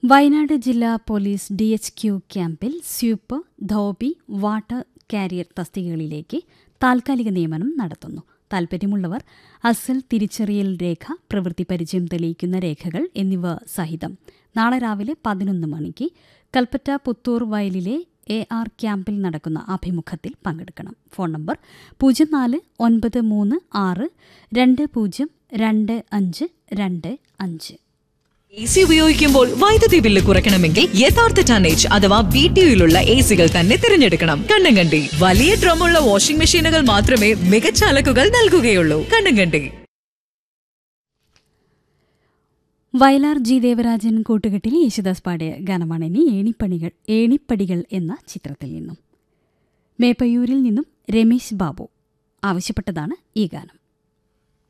വയനാട് ജില്ലാ police D H Q ക്യാമ്പിൽ സ്യൂപ്പ് ധോബി വാട്ടർ കാരിയർ തസ്തികകളിലേക്ക് താൽക്കാലിക നിയമനം നടത്തുന്നു താൽപ്പര്യമുള്ളവർ അസൽ തിരിച്ചറിയൽ രേഖ പ്രവൃത്തി പരിചയം തെളിയിക്കുന്ന രേഖകൾ എന്നിവ സഹിതം നാളെ രാവിലെ പതിനൊന്ന് മണിക്ക് കൽപ്പറ്റ പുത്തൂർ വയലിലെ എ ആർ ക്യാമ്പിൽ നടക്കുന്ന അഭിമുഖത്തിൽ പങ്കെടുക്കണം ഫോൺ നമ്പർ പൂജ്യം നാല് ഒൻപത് മൂന്ന് ആറ് രണ്ട് പൂജ്യം രണ്ട് അഞ്ച് രണ്ട് അഞ്ച് എ സി ഉപയോഗിക്കുമ്പോൾ വൈദ്യുതി ബില്ല് കുറയ്ക്കണമെങ്കിൽ യഥാർത്ഥ ടണ്ണേജ് അഥവാ ബി ടി യുയിലുള്ള എ സികൾ തന്നെ തിരഞ്ഞെടുക്കണം കണ്ണങ്കണ്ടി വലിയ ഡ്രമ്മുള്ള വാഷിംഗ് മെഷീനുകൾ മാത്രമേ മികച്ച അലക്കുകൾ നൽകുകയുള്ളൂ കണ്ണങ്കണ്ടി വയലാർ ജി ദേവരാജൻ കൂട്ടുകെട്ടിൽ യേശുദാസ് പാടിയ ഗാനമാണ് ഇനി ഏണിപ്പണികൾ ഏണിപ്പടികൾ എന്ന ചിത്രത്തിൽ നിന്നും മേപ്പയൂരിൽ നിന്നും രമേശ് ബാബു ആവശ്യപ്പെട്ടതാണ് ഈ ഗാനം